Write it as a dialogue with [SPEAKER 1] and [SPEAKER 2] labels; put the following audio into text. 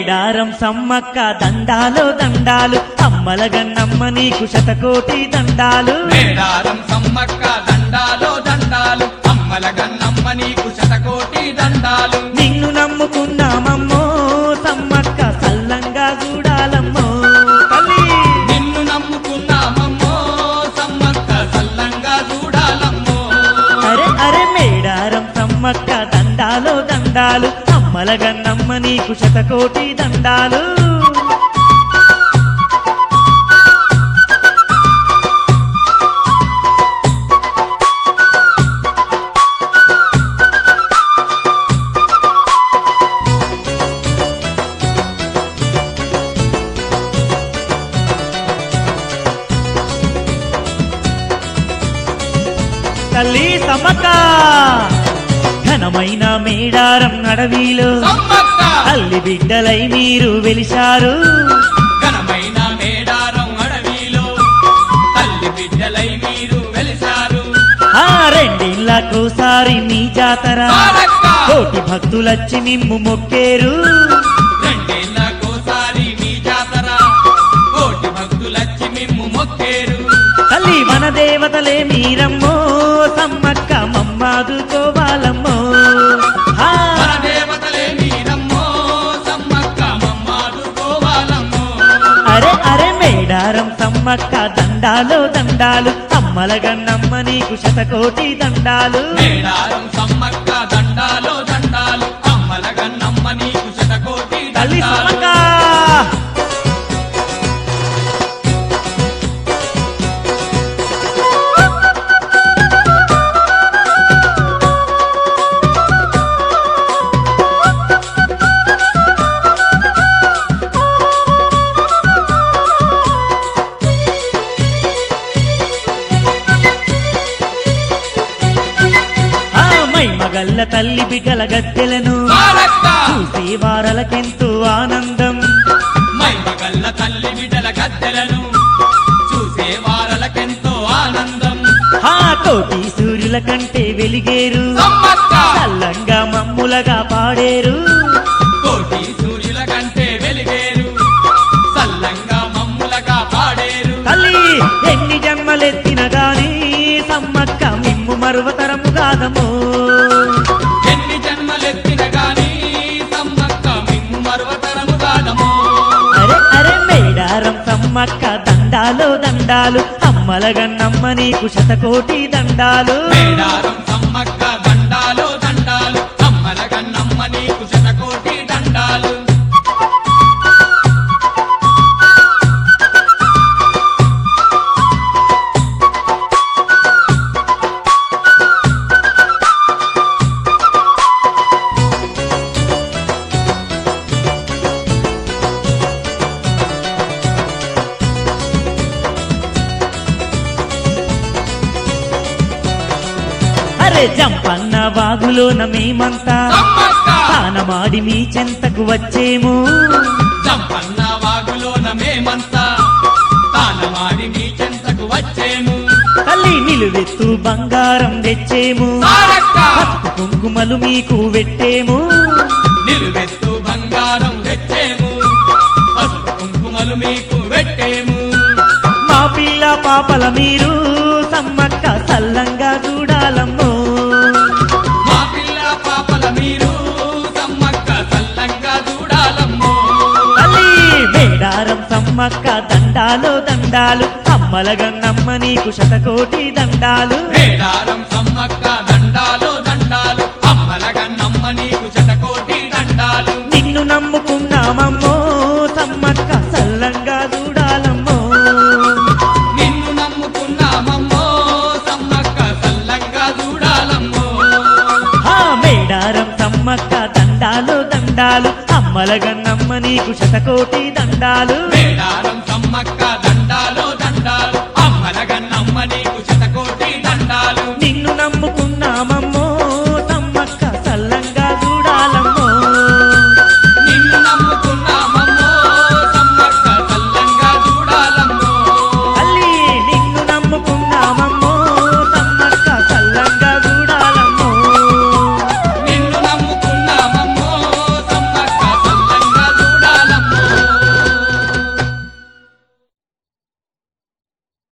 [SPEAKER 1] మేడారం సమ్మక్క దండాలో దండాలు అమ్మల గన్నమ్మ నీకు శతకోటి దండాలు
[SPEAKER 2] మేడారం సమ్మక్క దండాలో దండాలు అమ్మల గన్నమ్మ నీకు శతకోటి దండాలు
[SPEAKER 1] నిన్ను నమ్ముకున్నామమ్మో సమ్మక్క సల్లంగా చూడాలమ్మో తల్లి
[SPEAKER 2] నిన్ను నమ్ముకున్నామమ్మో సమ్మక్క సల్లంగా చూడాలమ్మో
[SPEAKER 1] అరే అరే మేడారం సమ్మక్క దండాలో దండాలు అమ్మల గన్నమ్మ నీకు శతకోటి దండాలు తల్లి సమ్మక్క ఘనమైన మేడారం అడవిలో
[SPEAKER 2] సమ్మక్క
[SPEAKER 1] అల్లి బిడ్డలై మీరు వెలిశారు
[SPEAKER 2] ఘనమైన మేడారం అడవిలో తల్లి బిడ్డలై మీరు వెలిశారు
[SPEAKER 1] ఆ రెండిళ్ళకోసారి మీ జాతర
[SPEAKER 2] తారక్క
[SPEAKER 1] కోటి భక్తులచ్చి నిమ్ము మొక్కేరు
[SPEAKER 2] రెండేళ్లకోసారి మీ జాతర కోటి భక్తులచ్చి మిమ్ము మొక్కేరు
[SPEAKER 1] తల్లి మన దేవతలే మీరమ్మో సమ్మక్క మమ్మాదుకోవాలమ్మో ఆ,
[SPEAKER 2] మన దేవతలే మీరమ్మో సమ్మక్క మమ్మాదుకోవాలమ్మో
[SPEAKER 1] అరే అరే మేడారం సమ్మక్క దండాలో దండాలు అమ్మల గన్నమ్మ నీకు శతకోటి దండాలు
[SPEAKER 2] మేడారం సమ్మక్క దండాలో దండాలు అమ్మల గన్నమ్మ నీకు శతకోటి
[SPEAKER 1] తల్లి
[SPEAKER 2] దండాలు
[SPEAKER 1] సమ్మక్క ఆ మై మగల్ల తల్లి బిడ్డల గద్దెలను
[SPEAKER 2] తారక్క
[SPEAKER 1] చూసే వారలకెంతో ఆనందం
[SPEAKER 2] మైమగల్ల తల్లి బిడ్డల గద్దెలను చూసే వారలకెంతో ఆనందం
[SPEAKER 1] ఆ కోటి సూర్యుల కంటే వెలిగేరు
[SPEAKER 2] సమ్మక్క
[SPEAKER 1] చల్లంగా మమ్ములగా పాడేరు
[SPEAKER 2] కోటి సూర్యుల కంటే వెలిగేరు సల్లంగా మమ్ములగా పాడేరు
[SPEAKER 1] తల్లి ఎన్ని జన్మలెత్తిన గాని సమ్మక్క మిమ్ము మరువతరము కాదము
[SPEAKER 2] ఎన్ని జన్మలెత్తిన గాని సమ్మక్క మిమ్ము మరువతరము కాదమో
[SPEAKER 1] అరే అరే మేడారం సమ్మక్క దండాలు దండాలు అమ్మల గన్నమ్మ నీకు శతకోటి దండాలు
[SPEAKER 2] మేడారం సమ్మక్క దండాలు దండాలు అమ్మల గన్నమ్మ నీకు శతకోటి దండాలు
[SPEAKER 1] అరే జంపన్న వాగులోన మేమంతా
[SPEAKER 2] సమ్మక్క
[SPEAKER 1] తానమాడి మీ చెంతకు వచ్చేము
[SPEAKER 2] సంపన్న వాగులోన మేమంతా తానమాడి మీ చెంతకు వచ్చేము
[SPEAKER 1] తల్లి నిలువెత్తు బంగారం తెచ్చేము
[SPEAKER 2] తారక్క
[SPEAKER 1] పసుపు కుంకుమలు మీకు పెట్టేము
[SPEAKER 2] నిలువెత్తు బంగారం తెచ్చేము పసుపు కుంకుమలు మీకు పెట్టేము
[SPEAKER 1] మా పిల్ల పాపల మీరు సమ్మక్క సల్లంగా చూడాలమ్మో
[SPEAKER 2] మా పిల్ల పాపల మీరు సమ్మక్క సల్లంగా చూడాలమ్మో
[SPEAKER 1] తల్లి మేడారం సమ్మక్క దండాలు దండాలు అమ్మల గన్నమ్మ నీకు శతకోటి దండాలు
[SPEAKER 2] మేడారం సమ్మక్క దండాలు దండాలు అమ్మల గన్నమ్మ నీకు శతకోటి దండాలు
[SPEAKER 1] నిన్ను నమ్ముకున్నామమ్మో సమ్మక్క సల్లంగా చూడాలమ్మో
[SPEAKER 2] నిన్ను నమ్ముకున్నామమ్మో సమ్మక్క సల్లంగా చూడాలమ్మో
[SPEAKER 1] ఆ మేడారం సమ్మక్క దండాలు దండాలు అమ్మల గన్నమ్మ నీకు శతకోటి దండాలు
[SPEAKER 2] మేడారం సమ్మక్క దండాలు